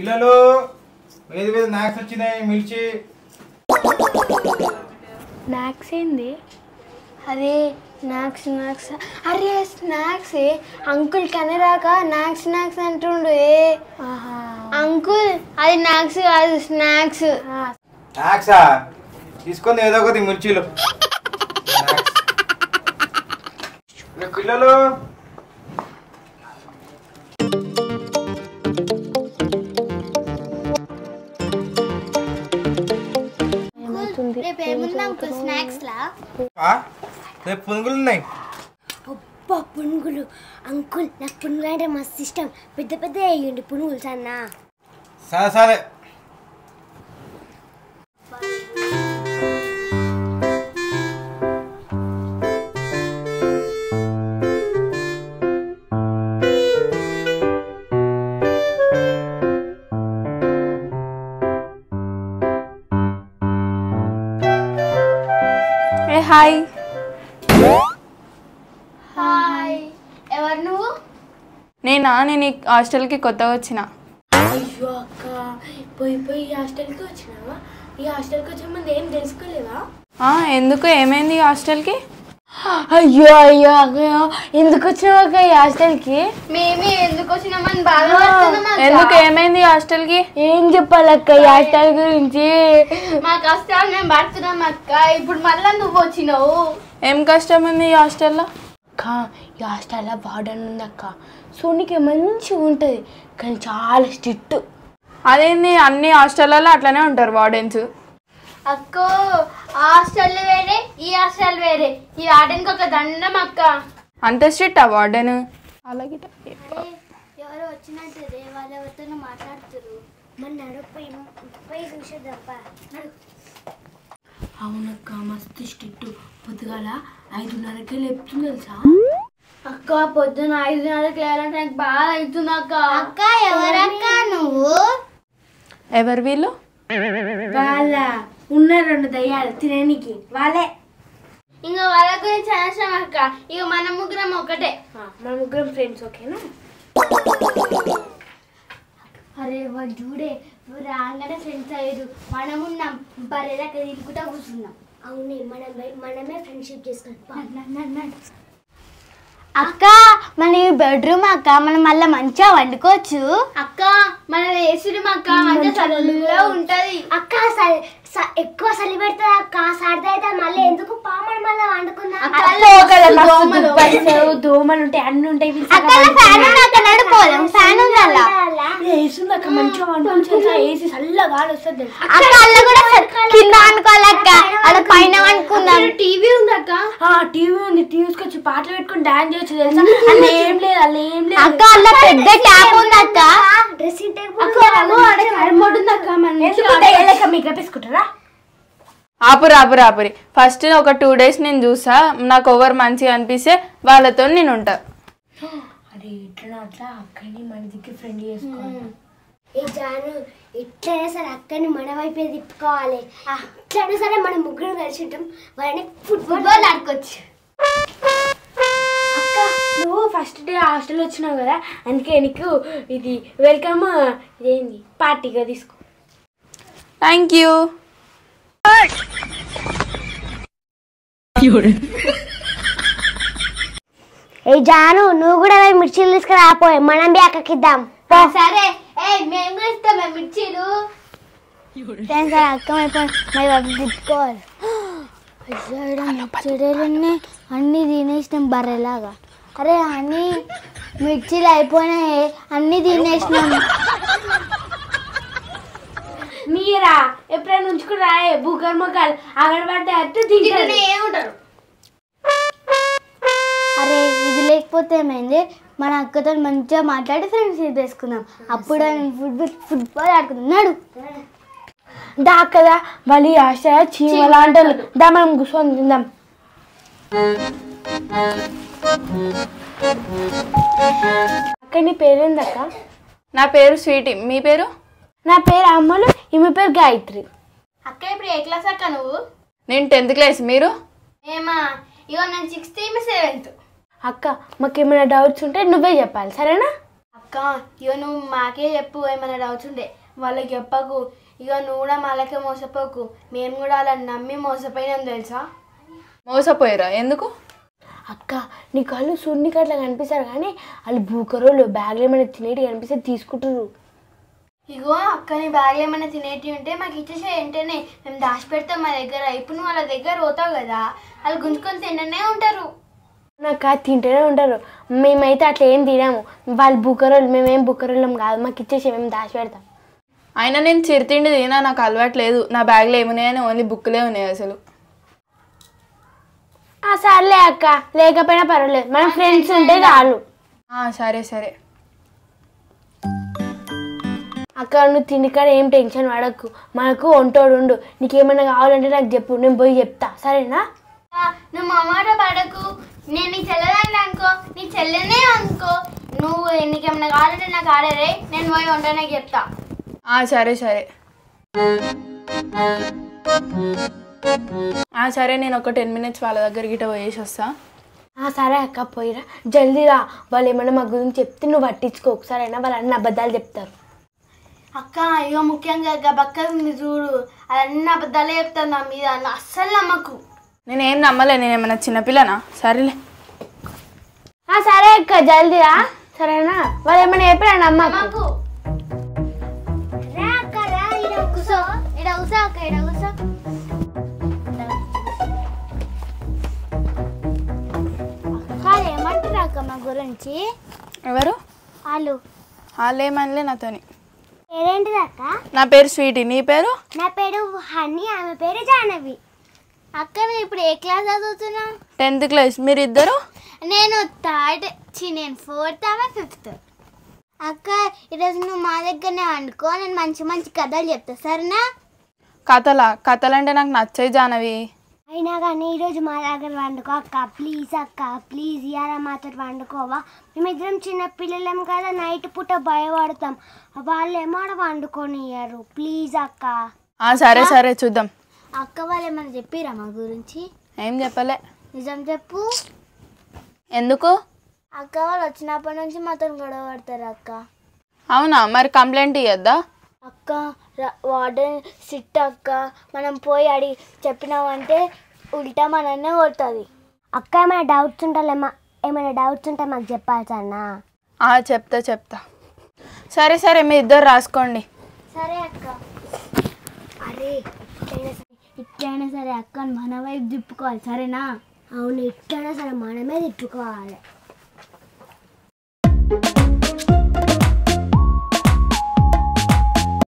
పిల్లలు వేది వేది నాక్స్ వచ్చినాయి మిర్చి స్నాక్స్ ఏంది అరే స్నాక్స్ స్నాక్స్ అరే స్నాక్స్ అంకుల్ కనరాక నాక్స్ స్నాక్స్ అంటుండు ఏ అంకుల్ అది నాక్స్ కాదు స్నాక్స్ నాక్సా తీసుకుంది ఏదో ఒకటి మిర్చీలు Snacks. ఇక పిల్లలు రేపు ఏముంది అంకుల్ స్నాక్స్ లా ఆ? రేపు పునుగులు ఉన్నాయి అబ్బా పునుగులు అంకుల్ నాకు పునుగులు అంటే మస్తు ఇష్టం పెద్ద పెద్ద వేయండి పునుగులు సన్నా సరే సరే ఏ హాయ్ హాయ్ ఎవరు నువ్వు నేనా నేను ఈ హాస్టల్కి కొత్తగా వచ్చిన అయ్యో అక్క పోయి పోయి ఈ హాస్టల్కి వచ్చినావా ఈ హాస్టల్కి వచ్చే ముందు ఏం తెలుసుకోలేవా ఆ, ఎందుకు ఏమైంది ఈ హాస్టల్కి అయ్యో అయ్యో అయ్యో ఎందుకు వచ్చినావు అక్క ఈ హాస్టల్కి మేమే ఎందుకు వచ్చినామని బాధపడుతున్నాం అక్క. ఎందుకు ఏమైంది ఈ హాస్టల్కి ఏం చెప్పాలక్క ఈ హాస్టల్ గురించి మా కష్టాలు మేము పడుతున్నాం అక్క ఇప్పుడు మళ్ళా నువ్వు వచ్చినావు ఏం కష్టం ఉంది ఈ హాస్టల్లో అక్క ఈ హాస్టల్లో వార్డెన్ ఉంది అక్క సోనికి మంచిగా ఉంటుంది కానీ చాలా స్ట్రిక్ట్ అదేంది అన్ని హాస్టల్లో అట్లనే ఉంటారు వార్డెన్స్ అక్క హాస్టల్ వేరే ఈ హాస్టల్ వేరే ఈ ఆడనికి ఒక దండం అక్క అంత స్ట్రిక్ట్ ఆ వార్డెన్ అలాగే ఎవరో వచ్చినట్టు వాళ్ళ ఎవరితో మాట్లాడుతున్నారు మన నడుపోయి పోయి చూసేదప్ప అవునక్క మస్తు స్ట్రిక్ట్ పొద్దుగాల ఐదున్నరకే లేపుతుంది తెలుసా అక్క పొద్దున ఐదున్నరకు లేయాలంటే నాకు బాగా అవుతుంది అక్క అక్క ఎవరక్క నువ్వు ఎవరు వీళ్ళు వాళ్ళ ఉన్న రెండు దయ్యాలు తినడానికి వాళ్ళే ఇంకా వాళ్ళ గురించి అనవసరం అక్క ఇక మన ముగ్గురం ఒకటే మన ముగ్గురం ఫ్రెండ్స్ ఓకేనా అరే వాడు చూడే నువ్వు రాగానే ఫ్రెండ్స్ అయ్యారు మనం ఉన్నాం బర్రెలకి తిరుగుతా కూర్చున్నాం అవునే మనం మనమే ఫ్రెండ్షిప్ చేసుకుంటాం అక్క మన ఈ బెడ్రూమ్ అక్క మనం మళ్ళీ మంచిగా వండుకోవచ్చు అక్క మన వేసుడు అక్క మంచిగా చల్లగా ఉంటది అక్క స- స- ఎక్కువ చలి పెడుతుంది అక్క సర్ది అయితే మళ్ళీ ఎందుకు పామని మళ్ళీ వండుకుందాం దోమలు ఉంటాయి అన్ని ఉంటాయి ఫ్యాన్ ఉండాలా వేసిందక్క మంచిగా వండుకోవచ్చు ఏసీ చల్లగా గాలి వస్తుంది తెలుసా? అక్క అల్ల కూడా కింద అనుకోవాలక్క అక్కడ పైన అనుకుందాం టీవీ ఉంది అక్క ఆ టీవీ ఉంది టీవీ తీసుకొచ్చి పాటలు పెట్టుకుని డాన్స్ చేయొచ్చు తెలుసా అల్ల ఏం లేదు అల్ల ఏం లేదు అక్క అల్ల పెద్ద ట్యాప్ ఉంది అక్క డ్రెస్సింగ్ టేబుల్ రిమోట్ ఉంది అక్క మన ఎందుకు దయ్యాలక్క మేకప్ వేసుకుంటారా ఆపురు ఆపురు ఆపురి ఫస్ట్ ఒక టూ డేస్ నేను చూసా నాకు ఎవరు మంచిగా అనిపిస్తే వాళ్ళతో నేను ఉంటా అరే ఇట్లా అట్లా అక్కని మన దగ్గర ఫ్రెండ్ చేసుకోవాలి ఏ జాను ఎట్లయినా సరే అక్కని మన వైపే తిప్పుకోవాలి ఎట్లయినా సరే మనం ముగ్గురు కలిసి ఉంటాం వాళ్ళని ఫుట్బాల్ ఆడుకోవచ్చు అక్క నువ్వు ఫస్ట్ డే హాస్టల్ వచ్చినావు కదా అందుకే నీకు ఇది వెల్కమ్ ఇదేంది పార్టీగా తీసుకో థ్యాంక్ యూ ఏ జాను నువ్వు కూడా పోయి మిర్చీలు తీసుకురాపోయి మనం బి అక్కకి ఇద్దాం సరే ఏ మేము కూడా ఇస్తాం మేము మిర్చీలు అక్క మరి వాటిని తిప్పుకోవాలి చెడలన్నీ అన్నీ తినేసినాం బర్రెలాగా అరే అన్నీ మిర్చీలు అయిపోయినాయి అన్నీ తినేసినాం మీరా ఎప్పుడైనా ఉంచుకుని రాయే బుగ్గర్ మొక్కలు అక్కడ పడితే అట్టు తింటారు ఏముంటారు అరే ఇది లేకపోతే ఏమైంది మన అక్కతో మంచిగా మాట్లాడి ఫ్రెండ్స్ చేసుకుందాం అప్పుడు ఫుట్బాల్ ఫుట్బాల్ ఆడుకుందాం నాడు దా కదా వాళ్ళు ఈ హాస్టల్ చీమలా అంటారు దా మనం కూర్చొని తిందాం అక్క నీ పేరేంది అక్క నా పేరు స్వీటీ మీ పేరు నా పేరు అమ్మలు ఈమె పేరు గాయత్రి అక్క ఇప్పుడు ఏ క్లాస్ అక్క నువ్వు నేను టెన్త్ క్లాస్ మీరు ఏమా ఇగో నేను సిక్స్త్ ఈమె సెవెంత్ అక్క మాకు ఏమైనా డౌట్స్ ఉంటే నువ్వే చెప్పాలి సరేనా అక్క ఇక నువ్వు మాకే చెప్పు ఏమైనా డౌట్స్ ఉంటే వాళ్ళకి చెప్పకు ఇక నువ్వు కూడా వాళ్ళకే మోసపోకు మేము కూడా అలా నమ్మి మోసపోయినాం తెలుసా మోసపోయారా ఎందుకు అక్క నీ కళ్ళు సున్నికి అట్లా కనిపిస్తారు కానీ వాళ్ళు భూకరోళ్ళు బ్యాగ్లో ఏమైనా తినేటి కనిపిస్తే తీసుకుంటారు ఇగో అక్కని బ్యాగ్లో ఏమైనా తినేటి ఉంటే మాకు ఇచ్చేసే వెంటనే మేము దాచి పెడతాం మా దగ్గర ఇప్పుడు నువ్వు వాళ్ళ దగ్గర పోతావు కదా వాళ్ళు గుంజుకొని తింటూనే ఉంటారు నాకు అది తింటూనే ఉంటారు మేమైతే అట్లా ఏం తినాము వాళ్ళు బుక్కరోళ్ళు మేమేం బుక్కరోళ్ళం కాదు మాకు ఇచ్చేసి మేము దాచి పెడతాం అయినా నేను చిరుతిండి తినా నాకు అలవాటు లేదు నా బ్యాగ్లో ఏమున్నాయని ఓన్లీ బుక్లే ఉన్నాయి అసలు ఆ సర్లే అక్క లేకపోయినా పర్వాలేదు మన ఫ్రెండ్స్ ఉంటే చాలు ఆ, సరే సరే అక్క నువ్వు తిండికాడ ఏం టెన్షన్ పడకు మనకు ఒంటోడు ఉండు నీకేమైనా కావాలంటే నాకు చెప్పు నేను పోయి చెప్తా సరేనా ఆ, నువ్వు మా మాట పడకు నేను నీ చెల్లెదాన్ని అనుకో నీ చెల్లెనే అనుకో నువ్వు నీకేమైనా కావాలంటే నాకు ఆడరే నేను పోయి వంటనే చెప్తా ఆ, సరే సరే ఆ, సరే నేను ఒక టెన్ మినిట్స్ వాళ్ళ దగ్గర గిట్ట పోయేసి వస్తా ఆ సరే అక్క పోయిరా జల్దీ రా వాళ్ళు ఏమన్నా మా గురించి చెప్తే నువ్వు పట్టించుకోకు సరేనా వాళ్ళు అన్ని అబద్ధాలు చెప్తారు అక్క ఇక ముఖ్యంగా ఇక బక్క ఉంది చూడు అదన్నీ అబద్ధాలే చెప్తాను నా మీద నా అస్సలు నమ్మకు నేనేం నమ్మలే నేను ఏమన్నా చిన్నపిల్లనా సరేలే ఆ సరే అక్క జల్దీ రా సరేనా వాళ్ళు ఏమైనా చెప్పినా నమ్మకు నమ్మకు రా అక్క రా ఈడ కూసో ఈడ కూసో అక్క ఈడ కూసో అక్క ఏమంటారు అక్క మా గురించి ఎవరు వాళ్ళు వాళ్ళు ఏమనలే నాతోని పేరేంటిది అక్క నా పేరు స్వీటీ నీ పేరు నా పేరు హనీ ఆమె పేరు జాహ్నవి అక్క నువ్వు ఇప్పుడు ఏ క్లాస్ చదువుతున్నావు టెన్త్ క్లాస్ మీరు ఇద్దరు నేను థర్డ్ చి నేను ఫోర్త్ ఆమె ఫిఫ్త్ అక్క ఈరోజు నువ్వు మా దగ్గరనే వండుకో నేను మంచి మంచి కథలు చెప్తా సరేనా కథలా కథలు అంటే నాకు నచ్చాయి జానవి అయినా కానీ ఈరోజు మా దగ్గర వండుకో అక్క ప్లీజ్ అక్క ప్లీజ్ ఇవాళ మాతో వండుకోవా మేమిద్దరం చిన్న పిల్లలం కదా నైట్ పూట భయపడతాం వాళ్ళు ఏమో ఆడ వండుకొని ఇయ్యరు ప్లీజ్ అక్క ఆ, సరే సరే చూద్దాం అక్క వాళ్ళు ఏమైనా చెప్పిరా మా గురించి ఏం చెప్పలే నిజం చెప్పు ఎందుకు అక్క వాళ్ళు వచ్చినప్పటి నుంచి మాతో గొడవ పడతారు అక్క అవునా మరి కంప్లైంట్ ఇవ్వద్దా అక్క వార్డెన్ సిట్ అక్క మనం పోయి అడిగి చెప్పినామంటే ఉల్టా మనన్నే కొడుతుంది అక్క ఏమైనా డౌట్స్ ఉండాలేమా ఏమైనా డౌట్స్ ఉంటే మాకు చెప్పాల్సన్నా ఆ, చెప్తా చెప్తా సరే సరే మీ ఇద్దరు రాసుకోండి సరే అక్క అరే ఇట్లయినా సరే ఇట్లయినా సరే అక్క మన వైపు తిప్పుకోవాలి సరేనా అవును ఇట్లయినా సరే మనమే తిప్పుకోవాలి